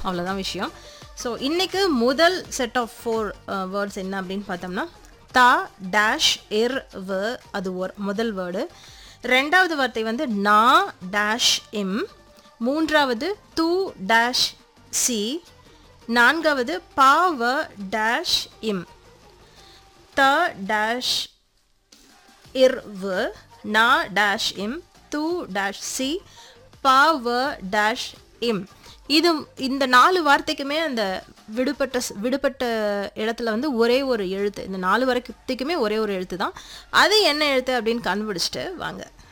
அவ்வளோதான் விஷயம் ஸோ இன்னைக்கு முதல் செட் ஆஃப் ஃபோர் வேர்ட்ஸ் என்ன அப்படின்னு பார்த்தோம்னா தா டேஷ் இர் வ அது ஒரு முதல் வேர்டு ரெண்டாவது வார்த்தை வந்து நா டேஷ் இம் மூன்றாவது தூ டேஷ் சி நான்காவது பாவ டேஷ் இம் த டேஷ் இர்வு நா டேஷ் இம் தூ டேஷ் சி பாவ டேஷ் இம் இது இந்த நாலு வார்த்தைக்குமே அந்த விடுபட்ட ஸ்- விடுபட்ட இடத்துல வந்து ஒரே ஒரு எழுத்து இந்த நாலு வார்த்தைக்குமே ஒரே ஒரு எழுத்து தான் அது என்ன எழுத்து அப்படின்னு கண்டுபிடிச்சிட்டு வாங்க